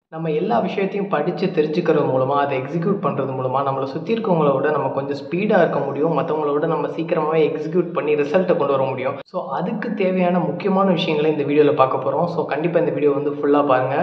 நம்ம எல்லா விஷயத்தையும் படித்து தெரிஞ்சுக்கிறது மூலமாக அதை எக்ஸிக்யூட் பண்ணுறது மூலமாக நம்மளை சுற்றி இருக்கவங்கள விட நம்ம கொஞ்சம் ஸ்பீடாக இருக்க முடியும் மற்றவங்கள விட நம்ம சீக்கிரமாகவே எக்ஸிக்யூட் பண்ணி ரிசல்ட்டை கொண்டு வர முடியும் ஸோ அதுக்கு தேவையான முக்கியமான விஷயங்களை இந்த வீடியோவில் பார்க்க போகிறோம் ஸோ கண்டிப்பாக இந்த வீடியோ வந்து ஃபுல்லாக பாருங்கள்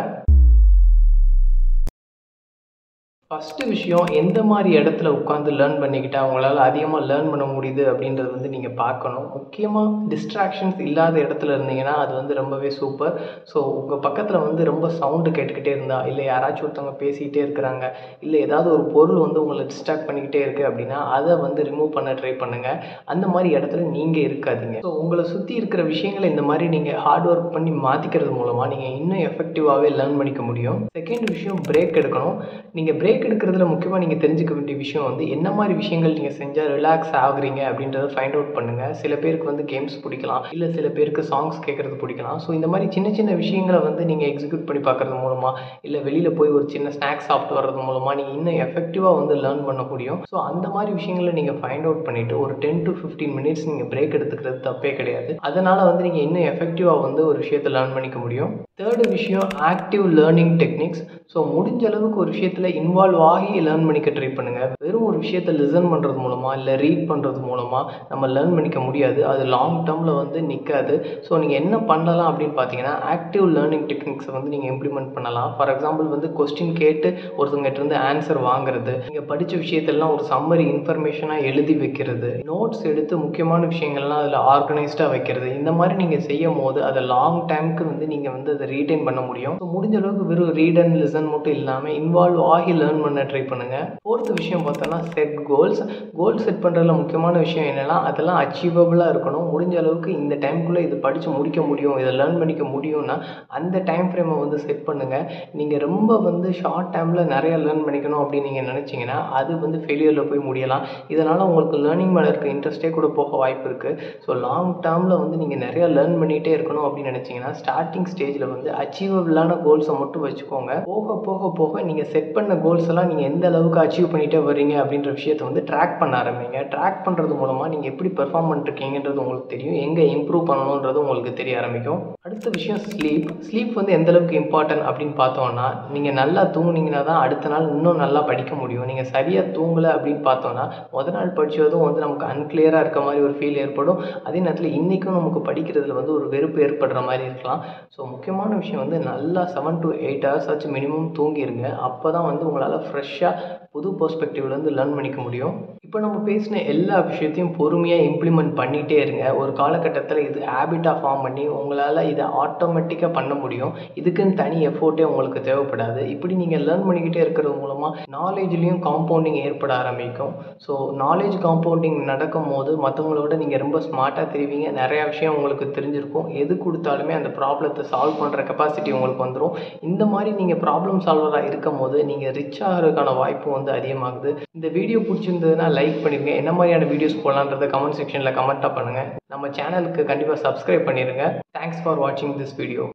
ஃபஸ்ட்டு விஷயம் எந்த மாதிரி இடத்துல உட்காந்து லேர்ன் பண்ணிக்கிட்டா உங்களால் அதிகமாக லேர்ன் பண்ண முடியுது அப்படின்றது வந்து நீங்கள் பார்க்கணும் முக்கியமாக டிஸ்ட்ராக்ஷன்ஸ் இல்லாத இடத்துல இருந்தீங்கன்னா அது வந்து ரொம்பவே சூப்பர் ஸோ உங்கள் பக்கத்தில் வந்து ரொம்ப சவுண்டு கேட்டுக்கிட்டே இருந்தா இல்லை யாராச்சும் ஒருத்தவங்க பேசிக்கிட்டே இருக்கிறாங்க இல்லை ஏதாவது ஒரு பொருள் வந்து உங்களை டிஸ்ட்ராக்ட் பண்ணிக்கிட்டே இருக்குது அப்படின்னா அதை வந்து ரிமூவ் பண்ண ட்ரை பண்ணுங்கள் அந்த மாதிரி இடத்துல நீங்கள் இருக்காதீங்க ஸோ உங்களை சுற்றி இருக்கிற விஷயங்களை இந்த மாதிரி நீங்கள் ஹார்ட் ஒர்க் பண்ணி மாற்றிக்கிறது மூலமாக நீங்கள் இன்னும் எஃபெக்டிவாகவே லேர்ன் பண்ணிக்க முடியும் செகண்ட் விஷயம் பிரேக் எடுக்கணும் நீங்கள் பிரேக் எடுக்கிறதுல முக்கியமாக நீங்கள் தெரிஞ்சுக்க வேண்டிய விஷயம் வந்து என்ன மாதிரி விஷயங்கள் நீங்கள் செஞ்சால் ரிலாக்ஸ் ஆகுறீங்க அப்படின்றத ஃபைண்ட் அவுட் பண்ணுங்கள் சில பேருக்கு வந்து கேம்ஸ் பிடிக்கலாம் இல்லை சில பேருக்கு சாங்ஸ் கேட்குறது பிடிக்கலாம் ஸோ இந்த மாதிரி சின்ன சின்ன விஷயங்களை வந்து நீங்கள் எக்ஸிக்யூட் பண்ணி பார்க்குறது மூலமாக இல்லை வெளியில் போய் ஒரு சின்ன ஸ்நாக்ஸ் சாப்பிட்டு வர்றது மூலமாக நீங்கள் இன்னும் எஃபெக்டிவாக வந்து லேர்ன் பண்ண முடியும் ஸோ அந்த மாதிரி விஷயங்களை நீங்கள் ஃபைண்ட் அவுட் பண்ணிவிட்டு ஒரு டென் டு ஃபிஃப்டீன் மினிட்ஸ் நீங்கள் பிரேக் எடுத்துக்கிறது தப்பே கிடையாது அதனால் வந்து நீங்கள் இன்னும் எஃபெக்டிவாக வந்து ஒரு விஷயத்தை லேர்ன் பண்ணிக்க முடியும் தேர்டு விஷயம் ஆக்டிவ் லேர்னிங் டெக்னிக்ஸ் ஸோ முடிஞ்ச அளவுக்கு ஒரு விஷயத்தில் இன்வால்வ் ஆகி லேர்ன் பண்ணிக்க ட்ரை பண்ணுங்கள் வெறும் ஒரு விஷயத்தை லிசன் பண்ணுறது மூலமாக இல்லை ரீட் பண்ணுறது மூலமாக நம்ம லேர்ன் பண்ணிக்க முடியாது அது லாங் டேர்மில் வந்து நிற்காது ஸோ நீங்கள் என்ன பண்ணலாம் அப்படின்னு பார்த்தீங்கன்னா ஆக்டிவ் லேர்னிங் டெக்னிக்ஸை வந்து நீங்கள் இம்ப்ளிமெண்ட் பண்ணலாம் ஃபார் எக்ஸாம்பிள் வந்து கொஸ்டின் கேட்டு ஒருத்தவங்ககிட்ட இருந்து ஆன்சர் வாங்குறது நீங்கள் படித்த விஷயத்தெல்லாம் ஒரு சம்மரி இன்ஃபர்மேஷனாக எழுதி வைக்கிறது நோட்ஸ் எடுத்து முக்கியமான விஷயங்கள்லாம் அதில் ஆர்கனைஸ்டாக வைக்கிறது இந்த மாதிரி நீங்கள் செய்யும் போது அதை லாங் டைமுக்கு வந்து நீங்கள் வந்து அதை ரீடைன் பண்ண முடியும் ஸோ முடிஞ்ச அளவுக்கு வெறும் ரீட் அண்ட் லிசன் மட்டும் இல்லாமல் இன்வால்வ் ஆகி லேர்ன் பண்ண ட்ரை பண்ணுங்கள் ஃபோர்த் விஷயம் பார்த்தோன்னா செட் கோல்ஸ் கோல் செட் பண்ணுறதுல முக்கியமான விஷயம் என்னென்னா அதெல்லாம் அச்சீவபிளாக இருக்கணும் முடிஞ்ச அளவுக்கு இந்த டைம்குள்ளே இது படித்து முடிக்க முடியும் இதை லேர்ன் பண்ணிக்க முடியும்னா அந்த டைம் ஃப்ரேமை வந்து செட் பண்ணுங்கள் நீங்கள் ரொம்ப வந்து ஷார்ட் டைமில் நிறைய லேர்ன் பண்ணிக்கணும் அப்படின்னு நீங்கள் நினச்சிங்கன்னா அது வந்து ஃபெயிலியரில் போய் முடியலாம் இதனால் உங்களுக்கு லேர்னிங் மேலே இருக்க இன்ட்ரெஸ்ட்டே கூட போக வாய்ப்பு இருக்குது ஸோ லாங் டேர்மில் வந்து நீங்கள் நிறையா லேர்ன் பண்ணிகிட்டே இருக்கணும் அப்படின்னு நினச்சிங்கன்னா ஸ்டார்டிங் ஸ்டேஜில் வந்து அச்சீவபிளான கோல்ஸை மட்டும் வச்சுக்கோங்க போக போக போக நீங்கள் செட் பண்ண கோல்ஸ் எல்லாம் நீங்கள் எந்த அளவுக்கு அச்சீவ் பண்ணிகிட்டே வர்றீங்க அப்படின்ற விஷயத்தை வந்து ட்ராக் பண்ண ஆரம்பிங்க ட்ராக் பண்ணுறது மூலமாக நீங்கள் எப்படி பெர்ஃபார்ம் பண்ணிருக்கீங்கன்றது உங்களுக்கு தெரியும் எங்கே இம்ப்ரூவ் பண்ணணுன்றது உங்களுக்கு தெரிய ஆரம்பிக்கும் அடுத்த விஷயம் ஸ்லீப் ஸ்லீப் வந்து எந்த அளவுக்கு இம்பார்ட்டன்ட் அப்படின்னு பார்த்தோன்னா நீங்கள் நல்லா தூங்குனீங்கன்னா தான் அடுத்த நாள் இன்னும் நல்லா படிக்க முடியும் நீங்கள் சரியாக தூங்கலை அப்படின்னு பார்த்தோன்னா முத நாள் படித்ததும் வந்து நமக்கு அன்கிளியராக இருக்க மாதிரி ஒரு ஃபீல் ஏற்படும் அதே நேரத்தில் இன்றைக்கும் நமக்கு படிக்கிறதுல வந்து ஒரு வெறுப்பு ஏற்படுற மாதிரி இருக்கலாம் ஸோ முக்கியமான விஷயம் வந்து நல்லா செவன் டு எயிட் ஹவர்ஸ் ஆச்சு மினிமம் தூங்கிடுங்க அப்போ தான் வந்து உங்களால் ஃப்ரெஷ்ஷாக புது பெர்ஸ்பெக்டிவ்லேருந்து லேர்ன் பண்ணிக்க முடியும் இப்போ நம்ம பேசின எல்லா விஷயத்தையும் பொறுமையாக இம்ப்ளிமெண்ட் பண்ணிகிட்டே இருங்க ஒரு காலகட்டத்தில் இது ஹேபிட்டாக ஃபார்ம் பண்ணி உங்களால் இதை ஆட்டோமேட்டிக்காக பண்ண முடியும் இதுக்குன்னு தனி எஃபோர்ட்டே உங்களுக்கு தேவைப்படாது இப்படி நீங்கள் லேர்ன் பண்ணிக்கிட்டே இருக்கிறது மூலமாக நாலேஜ்லேயும் காம்பவுண்டிங் ஏற்பட ஆரம்பிக்கும் ஸோ நாலேஜ் காம்பவுண்டிங் நடக்கும் போது மற்றவங்களோட நீங்கள் ரொம்ப ஸ்மார்ட்டாக தெரிவிங்க நிறையா விஷயம் உங்களுக்கு தெரிஞ்சிருக்கும் எது கொடுத்தாலுமே அந்த ப்ராப்ளத்தை சால்வ் பண்ணுற கெப்பாசிட்டி உங்களுக்கு வந்துடும் இந்த மாதிரி நீங்கள் ப்ராப்ளம் சால்வராக இருக்கும் போது நீங்கள் ரிச் ஆகிறதுக்கான வாய்ப்பு வந்து அதிகமாகுது இந்த வீடியோ பிடிச்சிருந்ததுன்னா லைக் பண்ணிடுங்க என்ன மாதிரியான வீடியோஸ் போடலான்றதை கமெண்ட் செக்ஷனில் கமெண்ட்டாக பண்ணுங்கள் நம்ம சேனலுக்கு கண்டிப்பாக சப்ஸ்கிரைப் பண்ணிடுங்க தேங்க்ஸ் ஃபார் வாட்சிங் திஸ் வீடியோ